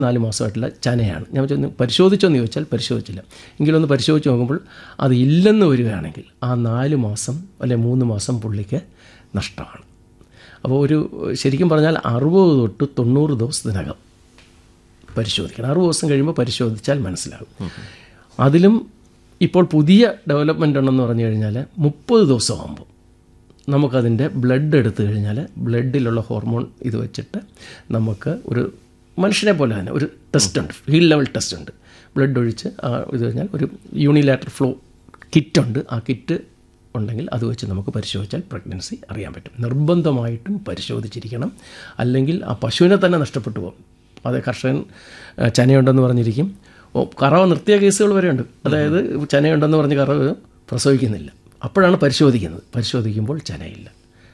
നാല് മാസമായിട്ടുള്ള ചനയാണ് ഞാൻ ചെന്ന് പരിശോധിച്ചോന്ന് ചോദിച്ചാൽ പരിശോധിച്ചില്ല എങ്കിലൊന്ന് പരിശോധിച്ച് നോക്കുമ്പോൾ അത് ഇല്ലെന്ന് വരികയാണെങ്കിൽ ആ നാല് മാസം അല്ലെ മൂന്ന് മാസം പുള്ളിക്ക് നഷ്ടമാണ് അപ്പോൾ ഒരു ശരിക്കും പറഞ്ഞാൽ അറുപത് തൊട്ട് തൊണ്ണൂറ് ദിവസത്തിനകം പരിശോധിക്കണം അറുപത് ദിവസം കഴിയുമ്പോൾ പരിശോധിച്ചാൽ മനസ്സിലാകും അതിലും ഇപ്പോൾ പുതിയ ഡെവലപ്മെൻ്റ് ഉണ്ടെന്ന് പറഞ്ഞു കഴിഞ്ഞാൽ മുപ്പത് ദിവസമാകുമ്പോൾ നമുക്കതിൻ്റെ ബ്ലഡ് എടുത്തു കഴിഞ്ഞാൽ ബ്ലഡിലുള്ള ഹോർമോൺ ഇത് വെച്ചിട്ട് നമുക്ക് ഒരു മനുഷ്യനെ പോലെ തന്നെ ഒരു ടെസ്റ്റ് ഉണ്ട് ഹീൽ ലെവൽ ടെസ്റ്റ് ഉണ്ട് ബ്ലഡ് ഒഴിച്ച് ആ ഇത് കഴിഞ്ഞാൽ ഒരു യൂണിലാറ്റർ ഫ്ലോ കിറ്റുണ്ട് ആ കിറ്റ് ഉണ്ടെങ്കിൽ അത് വെച്ച് നമുക്ക് പരിശോധിച്ചാൽ പ്രഗ്നൻസി അറിയാൻ പറ്റും നിർബന്ധമായിട്ടും പരിശോധിച്ചിരിക്കണം അല്ലെങ്കിൽ ആ പശുവിനെ തന്നെ നഷ്ടപ്പെട്ടു പോകും അത് കർഷകൻ ആ, ചനയുണ്ടെന്ന് പറഞ്ഞിരിക്കും ഓ കറവ നിർത്തിയ കേസുകൾ വരെയുണ്ട് അതായത് ചനയുണ്ടെന്ന് പറഞ്ഞ് കറവ് പ്രസവിക്കുന്നില്ല അപ്പോഴാണ് പരിശോധിക്കുന്നത് പരിശോധിക്കുമ്പോൾ ചനയില്ല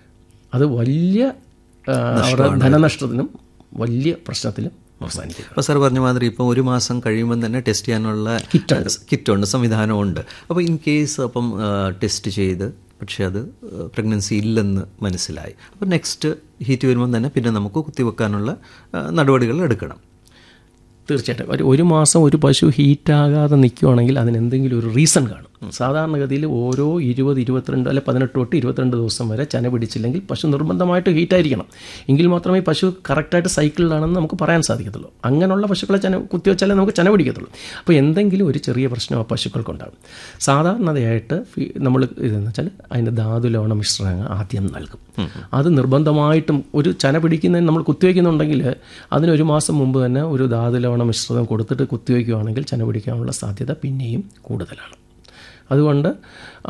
അത് വലിയ ആ, അവരുടെ ധനനഷ്ടത്തിനും വലിയ പ്രശ്നത്തിലും അവസാനിക്കും അപ്പോൾ സാർ പറഞ്ഞ മാതിരി ഇപ്പോൾ ഒരു മാസം കഴിയുമ്പോൾ തന്നെ ടെസ്റ്റ് ചെയ്യാനുള്ള കിറ്റുണ്ട്. കിറ്റുണ്ട് സംവിധാനമുണ്ട് അപ്പോൾ ഇൻ കേസ് അപ്പം ടെസ്റ്റ് ചെയ്ത് പക്ഷേ അത് പ്രഗ്നൻസി ഇല്ലെന്ന് മനസ്സിലായി അപ്പോൾ നെക്സ്റ്റ് ഹീറ്റ് വരുമ്പം തന്നെ പിന്നെ നമുക്ക് കുത്തിവെക്കാനുള്ള ആ, നടപടികൾ എടുക്കണം തീർച്ചയായിട്ടും ഒരു ഒരു മാസം ഒരു പശു ഹീറ്റാകാതെ നിൽക്കുവാണെങ്കിൽ അതിന് എന്തെങ്കിലും ഒരു റീസൺ കാണും സാധാരണഗതിയിൽ ഓരോ ഇരുപത് ഇരുപത്തിരണ്ട് അല്ലെ പതിനെട്ട് തൊട്ട് ഇരുപത്തിരണ്ട് ദിവസം വരെ ചന പിടിച്ചില്ലെങ്കിൽ പശു നിർബന്ധമായിട്ട് ഹീറ്റായിരിക്കണം എങ്കിൽ മാത്രമേ പശു കറക്റ്റായിട്ട് സൈക്കിളിലാണെന്ന് നമുക്ക് പറയാൻ സാധിക്കത്തുള്ളൂ അങ്ങനെയുള്ള പശുക്കളെ ചന കുത്തിവെച്ചാലേ നമുക്ക് ചന പിടിക്കത്തുള്ളൂ അപ്പോൾ എന്തെങ്കിലും ഒരു ചെറിയ പ്രശ്നം ആ പശുക്കൾക്കുണ്ടാകും സാധാരണതയായിട്ട് ഫി- നമ്മൾ ഇതെന്ന് വെച്ചാൽ അതിൻ്റെ ധാതുലവണ മിശ്രണം ആദ്യം നൽകും അത് നിർബന്ധമായിട്ടും ഒരു ചന പിടിക്കുന്നതിന് നമ്മൾ കുത്തിവെക്കുന്നുണ്ടെങ്കിൽ അതിനൊരു മാസം മുമ്പ് തന്നെ ഒരു ധാതുലവണ മിശ്രിതം കൊടുത്തിട്ട് കുത്തിവെക്കുകയാണെങ്കിൽ ചന പിടിക്കാനുള്ള സാധ്യത പിന്നെയും കൂടുതലാണ് അതുകൊണ്ട് ആ,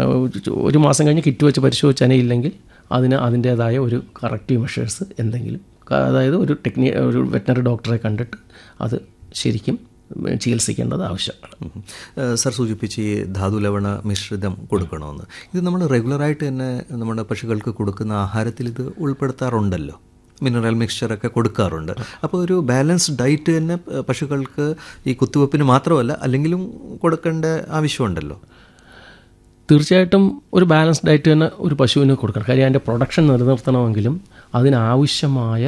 ഒരു മാസം കഴിഞ്ഞ് കിറ്റ് വെച്ച് പരിശോധിച്ച് ചനയില്ലെങ്കിൽ അതിന് അതിൻ്റേതായ ഒരു കറക്റ്റീവ് മെഷേഴ്സ് എന്തെങ്കിലും ക- അതായത് ഒരു ടെക്നി ഒരു വെറ്റിനറി ഡോക്ടറെ കണ്ടിട്ട് അത് ശരിക്കും ചികിത്സിക്കേണ്ടത് ആവശ്യമാണ് ഉം. ഏഹ് സർ സൂചിപ്പിച്ച് ഈ ധാതുലവണ മിശ്രിതം കൊടുക്കണമെന്ന് ഇത് നമ്മൾ റെഗുലറായിട്ട് തന്നെ നമ്മുടെ പശുക്കൾക്ക് കൊടുക്കുന്ന ആഹാരത്തിൽ ഇത് ഉൾപ്പെടുത്താറുണ്ടല്ലോ മിനറൽ മിക്സ്ചറൊക്കെ കൊടുക്കാറുണ്ട് അപ്പോൾ ഒരു ബാലൻസ്ഡ് ഡയറ്റ് തന്നെ ഏഹ് പശുക്കൾക്ക് ഈ കുത്തിവെപ്പിന് മാത്രമല്ല അല്ലെങ്കിലും കൊടുക്കേണ്ട ആവശ്യമുണ്ടല്ലോ തീർച്ചയായിട്ടും ഒരു ബാലൻസ് ഡയറ്റ് തന്നെ ഒരു പശുവിന് കൊടുക്കണം കാര്യം അതിൻ്റെ പ്രൊഡക്ഷൻ നിലനിർത്തണമെങ്കിലും അതിനാവശ്യമായ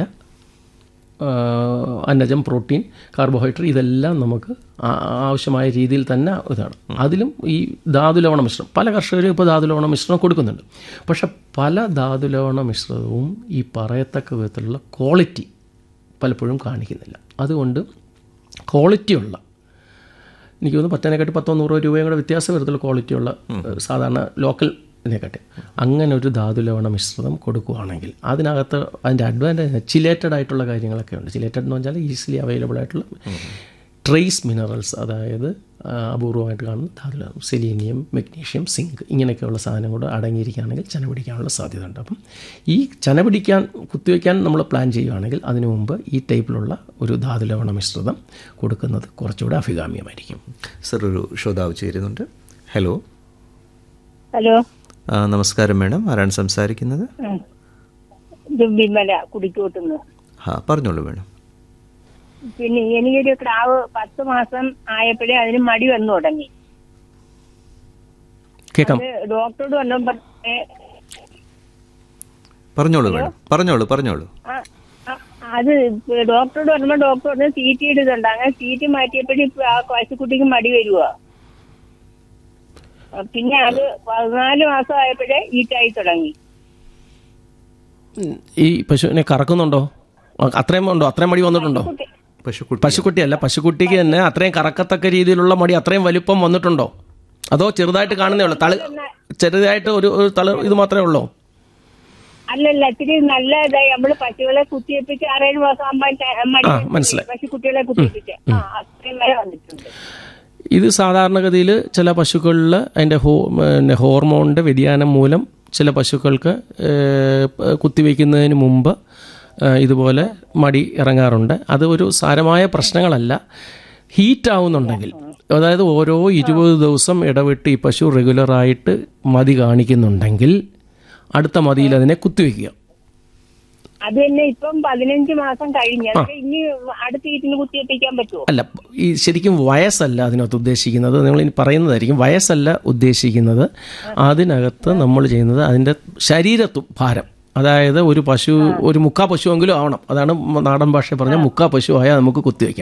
ആ, അന്നജം പ്രോട്ടീൻ കാർബോഹൈഡ്രേറ്റ് ഇതെല്ലാം നമുക്ക് ആ- ആവശ്യമായ രീതിയിൽ തന്നെ ഇതാണ് അതിലും ഈ ധാതുലവണ മിശ്രണം പല കർഷകരും ഇപ്പോൾ ധാതുലവണ മിശ്രണം കൊടുക്കുന്നുണ്ട് പക്ഷെ പല ധാതുലവണ മിശ്രിതവും ഈ പറയത്തക്ക വിധത്തിലുള്ള ക്വാളിറ്റി പലപ്പോഴും കാണിക്കുന്നില്ല അതുകൊണ്ട് ക്വാളിറ്റിയുള്ള എനിക്ക് തോന്നുന്നു പത്തേനെക്കാട്ടി പത്തോ നൂറോ രൂപയും കൂടെ വ്യത്യാസം വരത്തുള്ള ക്വാളിറ്റിയുള്ള ഏഹ്, സാധാരണ ലോക്കൽ ഇതിനെക്കാട്ടി അങ്ങനെ ഒരു ധാതുലവണ മിശ്രിതം കൊടുക്കുകയാണെങ്കിൽ അതിനകത്ത് അതിൻ്റെ അഡ്വാൻറ്റേജ് ചിലേറ്റഡ് ആയിട്ടുള്ള കാര്യങ്ങളൊക്കെ ഉണ്ട് ചിലേറ്റഡ് എന്ന് പറഞ്ഞാൽ ഈസിലി അവൈലബിൾ ആയിട്ടുള്ള ട്രേസ് മിനറൽസ് അതായത് ആ, അപൂർവമായിട്ട് കാണുന്ന ധാതുലവണം സെലീനിയം മെഗ്നീഷ്യം സിങ്ക് ഇങ്ങനെയൊക്കെയുള്ള സാധനം കൂടെ അടങ്ങിയിരിക്കുകയാണെങ്കിൽ ചന പിടിക്കാനുള്ള സാധ്യത ഉണ്ട് അപ്പം ഈ ചന പിടിക്കാൻ കുത്തിവെക്കാൻ നമ്മൾ പ്ലാൻ ചെയ്യുകയാണെങ്കിൽ അതിനു മുമ്പ് ഈ ടൈപ്പിലുള്ള ഒരു ധാതുലവണ മിശ്രിതം കൊടുക്കുന്നത് കുറച്ചുകൂടെ അഭികാമ്യമായിരിക്കും സർ ഒരു ശ്രോതാവ് ചേരുന്നുണ്ട് ഹലോ ഹലോ ആ, നമസ്കാരം മേഡം ആരാണ് സംസാരിക്കുന്നത് ഉം. ഇത് വിമല കുടിക്കോട്ടുന്നു ആ പറഞ്ഞോളൂ മേഡം പിന്നെ എനിക്കൊരു ക്രാവ് പത്ത് മാസം ആയപ്പോഴേ അതിന് മടി വന്നു തുടങ്ങി കേൾക്കാം അത് ഡോക്ടറോട് വന്നു പറഞ്ഞേ പറഞ്ഞോളൂ മേഡം പറഞ്ഞോളൂ പറഞ്ഞോളൂ ആ, ആ, അത് ഡോക്ടറോട് പറഞ്ഞപ്പോ ഡോക്ടർ പറഞ്ഞു സീറ്റ് ഇടുന്നുണ്ട് അങ്ങനെ സീറ്റ് മാറ്റിയപ്പോഴും ഇപ്പൊ ആ പശുക്കുട്ടിക്ക് മടി വരുവാ ആ, പിന്നെ അത് പതിനാല് മാസം ആയപ്പോഴേ ഈറ്റായി തുടങ്ങി ഉം, ഈ പശുവിനെ കറക്കുന്നുണ്ടോ ആ, അത്രയും ഉണ്ടോ അത്രയും മടി വന്നിട്ടുണ്ടോ പശുക്കുട്ടി പശുക്കുട്ടിയല്ല പശുക്കുട്ടിക്ക് തന്നെ അത്രയും കറക്കത്തക്ക രീതിയിലുള്ള മടി അത്രയും വലിപ്പം വന്നിട്ടുണ്ടോ അതോ ചെറുതായിട്ട് കാണുന്നേ ഉള്ളൂ തളി ചെറുതായിട്ട് ഒരു ഒരു തള ഇത് മാത്രമേ ഉള്ളൂ അല്ലല്ല ഇത്തിരി നല്ല ഇതായി നമ്മള് പശുക്കളെ കുത്തിവെപ്പിച്ച് ആറേഴ് മാസം ആകുമ്പോ ച- മടി ആ, മനസ്സിലായി. പശുക്കുട്ടികളെ കുത്തിവെപ്പിച്ച് ആ അത്രയും വരെ വന്നിട്ടുണ്ട് ഇത് സാധാരണഗതിയിൽ ചില പശുക്കളിൽ അതിൻ്റെ ഹോ പിന്നെ ഹോർമോണിൻ്റെ വ്യതിയാനം മൂലം ചില പശുക്കൾക്ക് ഏഹ്, പ- കുത്തിവെക്കുന്നതിന് മുമ്പ് ഏഹ്, ഇതുപോലെ മടി ഇറങ്ങാറുണ്ട് അത് ഒരു സാരമായ പ്രശ്നങ്ങളല്ല ഹീറ്റ് ആവുന്നുണ്ടെങ്കിൽ അതായത് ഓരോ ഇരുപത് ദിവസം ഇടവിട്ട് ഈ പശു റെഗുലറായിട്ട് മതി കാണിക്കുന്നുണ്ടെങ്കിൽ അടുത്ത മതിയിൽ അതിനെ കുത്തിവെക്കുക അത് തന്നെ ഇപ്പം പതിനഞ്ച് മാസം കഴിഞ്ഞ് അതൊക്കെ ഇനി അടുത്ത ഈറ്റിന് കുത്തിവെപ്പിക്കാൻ പറ്റുമോ അല്ല ഈ ശരിക്കും വയസ്സല്ല അതിനകത്ത് ഉദ്ദേശിക്കുന്നത് നിങ്ങൾ ഇനി പറയുന്നതായിരിക്കും വയസ്സല്ല ഉദ്ദേശിക്കുന്നത് അതിനകത്ത് നമ്മൾ ചെയ്യുന്നത് അതിൻ്റെ ശരീരത്വ ഭാരം അതായത് ഒരു പശു ഒരു മുക്കാ പശുവെങ്കിലും ആവണം അതാണ് നാടൻ ഭാഷ പറഞ്ഞ മുക്കാ പശു ആയാൽ നമുക്ക് കുത്തിവെക്കാം